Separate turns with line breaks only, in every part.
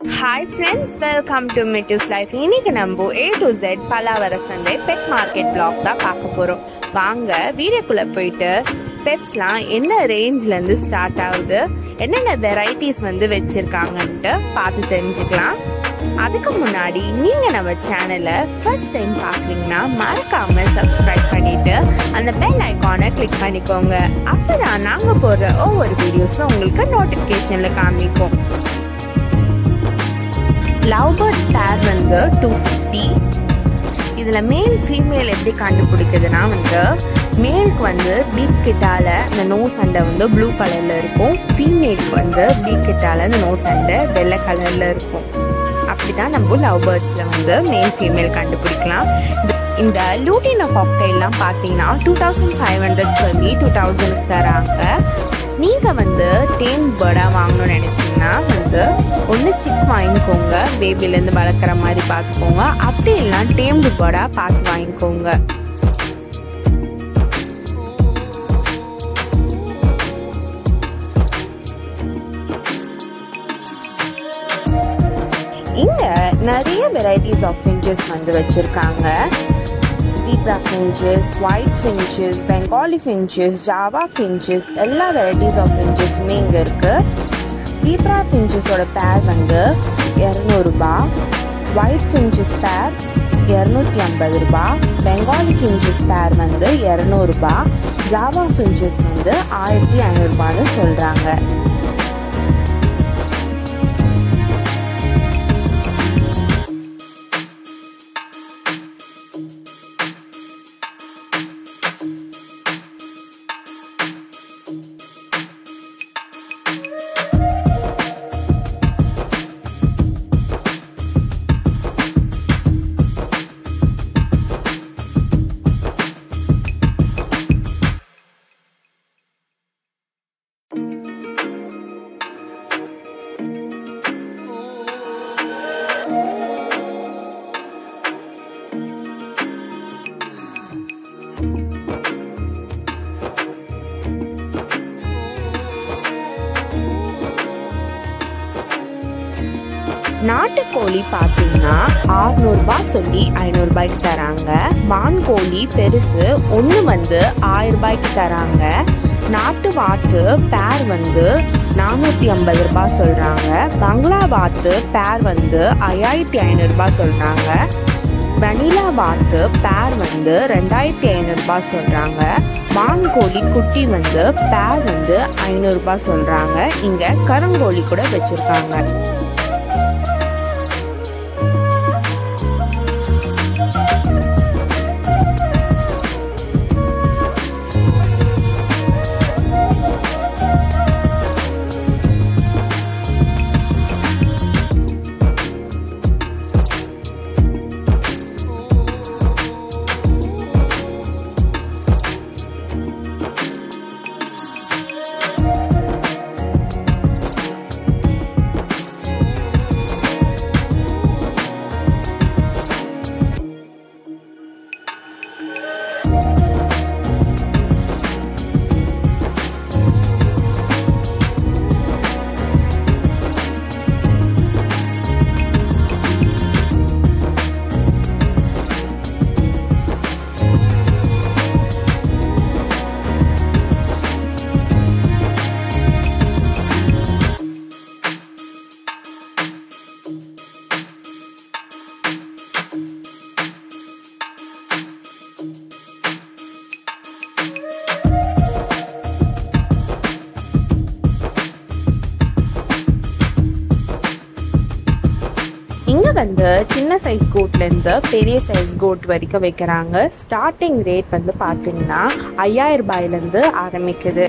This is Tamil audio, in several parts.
hi friends welcome to Mitti's life இன்னைக்கு நம்ம ஏ டு ஜெட் பல்லாவர சந்தை பெட் மார்க்கெட் பிளாக் தான் பார்க்க போகிறோம் வாங்க வீடியோக்குள்ள போயிட்டு பெட்ஸ்லாம் என்ன ரேஞ்ச்லேருந்து ஸ்டார்ட் ஆகுது என்னென்ன வெரைட்டிஸ் வந்து வச்சுருக்காங்கன்ட்டு பார்த்து தெரிஞ்சுக்கலாம் அதுக்கு முன்னாடி நீங்க நம்ம சேனலை ஃபர்ஸ்ட் டைம் பார்க்குறீங்கன்னா மறக்காம சப்ஸ்கிரைப் பண்ணிட்டு அந்த பெல் ஐக்கானை கிளிக் பண்ணிக்கோங்க அப்பதான் நாங்க போடுற ஒவ்வொரு வீடியோஸும் உங்களுக்கு நோட்டிஃபிகேஷன்ல காமிக்கும் லவ் பேர்ட் பேர் வந்து டூ ஃபிஃப்டி இதில் மேல் ஃபீமேல் எப்படி கண்டுபிடிக்குதுன்னா வந்து மேலுக்கு வந்து பீக் கிட்டால இந்த நோஸ் அண்டை வந்து ப்ளூ கலரில் இருக்கும் ஃபீமேலுக்கு வந்து பீக் கிட்டால இந்த நோஸ் அண்டை வெள்ளை கலரில் இருக்கும் அப்படிதான் நம்ம லவ் பேர்ட்ஸில் வந்து மேல் ஃபீமேல் கண்டுபிடிக்கலாம் இந்த லூட்டின காக்டைல்லாம் பார்த்தீங்கன்னா டூ தௌசண்ட் ஃபைவ் ஹண்ட்ரட் சொல்லி டூ தௌசண்ட்க்கு தராங்க நீங்கள் வந்து டேம் பேர்டாக வாங்கணும்னு நினச்சிங்கன்னா வந்து ஒன்று சிக் வாங்கிக்கோங்க பேபிலேருந்து வளர்க்குற மாதிரி பார்த்துக்கோங்க அப்படி இல்லைனா டேம்டு பேர்டாக பார்த்து வாங்கிக்கோங்க இங்கே நிறைய வெரைட்டிஸ் ஆஃப் ஃபிஞ்சஸ் வந்து வச்சுருக்காங்க zebra finches white finches Bengali finches Java finches எல்லா வெரைட்டிஸ் ஆஃப் ஃபிஞ்சஸுமே இங்கே இருக்குது ஜீப்ரா ஃபிஞ்சஸோட பேர் வந்து இரநூறுபா ஒயிட் ஃபிஞ்சஸ் பேர் இரநூத்தி ஐம்பது ரூபா பெங்காலி ஃபிஞ்சஸ் பேர் வந்து இரநூறுபா ஜாவா ஃபிஞ்சஸ் வந்து ஆயிரத்தி ஐநூறுபான்னு சொல்கிறாங்க நாட்டுக்கோழி பார்த்தீங்கன்னா ஆறுநூறுபா சொல்லி ஐநூறுபாய்க்கு தராங்க வான்கோழி பெருசு ஒன்று வந்து ஆயிரம் ரூபாய்க்கு தராங்க நாட்டு வாத்து பேர் வந்து நானூற்றி ஐம்பது ரூபாய் சொல்கிறாங்க பங்களா வாத்து பேர் வந்து ஐயாயிரத்தி ஐநூறுரூபா சொல்கிறாங்க வனிலா வாத்து பேர் வந்து ரெண்டாயிரத்தி ஐநூறுரூபா சொல்கிறாங்க வான்கோழி குட்டி வந்து பேர் வந்து ஐநூறுரூபா சொல்கிறாங்க இங்கே கருங்கோழி கூட வச்சுருக்காங்க இங்கே வந்து சின்ன சைஸ் கோட்லேருந்து பெரிய சைஸ் கோட் வரைக்கும் வைக்கிறாங்க ஸ்டார்டிங் ரேட் வந்து பார்த்தீங்கன்னா ஐயாயிரம் ரூபாயிலேருந்து ஆரம்பிக்குது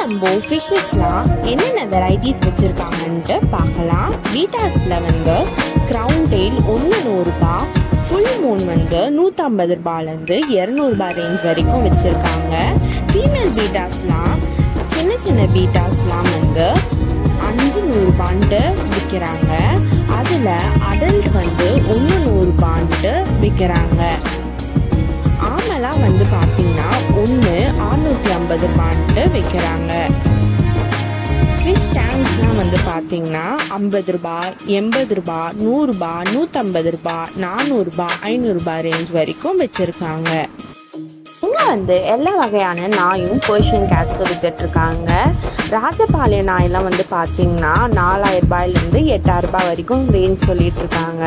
நம்ம ஃபிஷ்ஷஸ்லாம் என்னென்ன வெரைட்டிஸ் வச்சுருக்காங்கன்ட்டு பார்க்கலாம் பீட்டாஸில் வந்து க்ரௌன் டெயில் ஒன்று நூறுரூபா ஃபுல் மூன் வந்து நூற்றம்பது ரூபாலேருந்து இரநூறுபா ரேஞ்ச் வரைக்கும் வச்சுருக்காங்க ஃபீமேல் பீட்டாஸ்லாம் சின்ன சின்ன பீட்டாஸ்லாம் வந்து அஞ்சு நூறுபான்ட்டு விற்கிறாங்க அதில் அடல்ட் வந்து ஒன்று நூறுபான்ட்டு விற்கிறாங்க ஆமெல்லாம் வந்து பார்த்தீங்கன்னா ஒன்று அறுநூற்றி ஐம்பது ரூபான்ட்டு விற்கிறாங்க ஃபிஷ் டேங்க்ஸ்லாம் வந்து பார்த்தீங்கன்னா ஐம்பது ரூபா எண்பது ரூபா நூறுரூபா நூற்றம்பது ரூபா நானூறுரூபா ஐநூறுரூபா ரேஞ்ச் வரைக்கும் வச்சுருக்காங்க இங்கே வந்து எல்லா வகையான நாயும் பர்ஷியன் கேட்ஸும் வித்துட்ருக்காங்க ராஜபாளைய நாயெல்லாம் வந்து பார்த்தீங்கன்னா நாலாயிரம் ரூபாயிலேருந்து எட்டாயிரம் ரூபாய் வரைக்கும் ரேஞ்ச் சொல்லிட்டு இருக்காங்க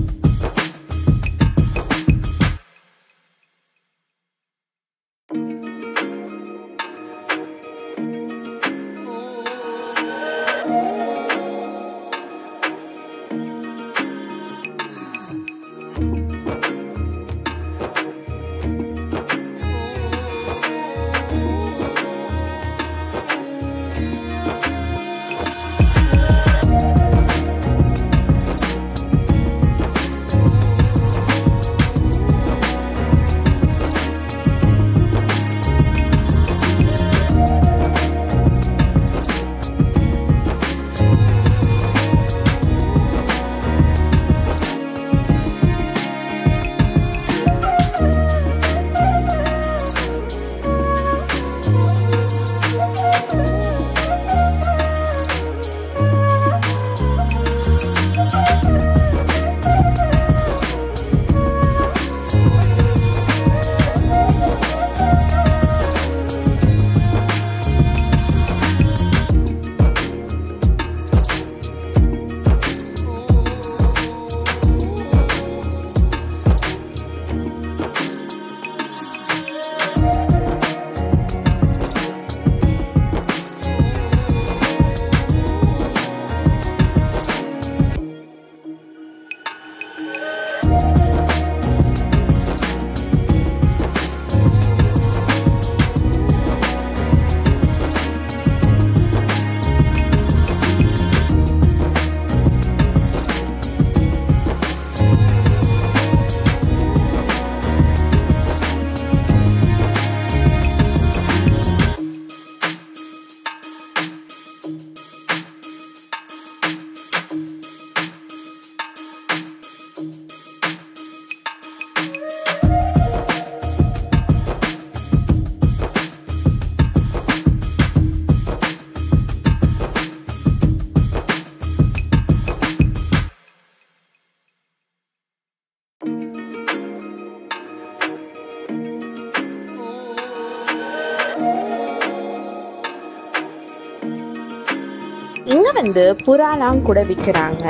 இங்க வந்து புறாலாம் கூட விற்கிறாங்க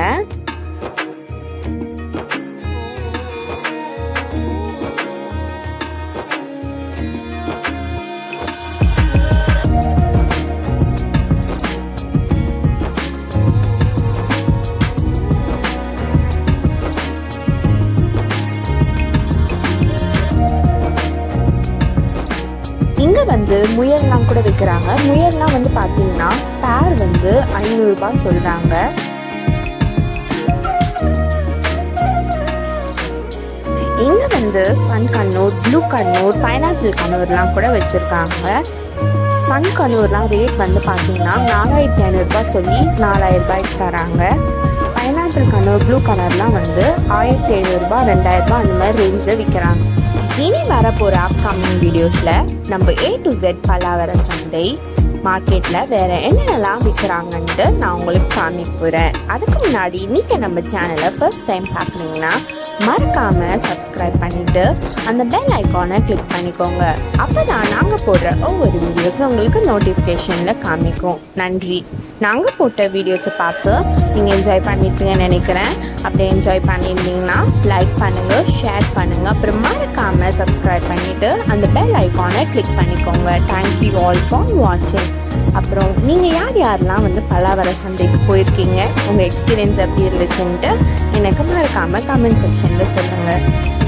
இங்க வந்து முயல்லாம் கூட விற்கிறாங்க முயல்லாம் வந்து பாத்தீங்கன்னா பேர் வந்து ஐநூறுரூபா சொல்றாங்க இங்க வந்து sun conure blue conure pineapple கண்ணூர்லாம் கூட வச்சிருக்காங்க சன் கண்ணூர்லாம் ரேட் வந்து பார்த்தீங்கன்னா நாலாயிரத்தி ஐநூறுரூபா சொல்லி நாலாயிரம் ரூபாய்க்கு தராங்க பைனாப்பிள் கண்ணூர் ப்ளூ கலர்லாம் வந்து ஆயிரத்தி ஐநூறுரூபா ரெண்டாயிரரூபா அந்த மாதிரி ரேஞ்சில் விற்கிறாங்க இனி வரப்போகிற அப்கமிங் வீடியோஸில் நம்ம ஏ டு ஜெட் பல்லாவர சந்தை மார்க்கெட்டில் வேறு என்னென்னலாம் விற்கிறாங்கன்ட்டு நான் உங்களுக்கு காமிக்க போகிறேன் அதுக்கு முன்னாடி நீங்கள் நம்ம சேனலை ஃபர்ஸ்ட் டைம் பார்க்குறீங்கன்னா மறக்காமல் சப்ஸ்கிரைப் பண்ணிவிட்டு அந்த பெல் ஐக்கானை கிளிக் பண்ணிக்கோங்க அப்போ தான் நாங்கள் போடுற ஒவ்வொரு வீடியோஸும் உங்களுக்கு நோட்டிஃபிகேஷனில் காமிக்கும் நன்றி நாங்கள் போட்ட வீடியோஸை பார்த்து நீங்கள் என்ஜாய் பண்ணியிருப்பீங்கன்னு நினைக்கிறேன் அப்படி என்ஜாய் பண்ணியிருந்தீங்கன்னா லைக் பண்ணுங்கள் ஷேர் பண்ணுங்கள் அப்புறம் மறக்காமல் சப்ஸ்கிரைப் பண்ணிவிட்டு அந்த பெல் ஐக்கானை கிளிக் பண்ணிக்கோங்க தேங்க்யூ ஆல் ஃபார் வாட்சிங் அப்புறம் நீங்கள் யார் யாரெல்லாம் வந்து பல்லாவர சந்தைக்கு போயிருக்கீங்க உங்கள் எக்ஸ்பீரியன்ஸ் எப்படி இருந்துச்சுன்ட்டு எனக்கு மறக்காமல் கமெண்ட் செக்ஷனில் சொல்லுங்கள்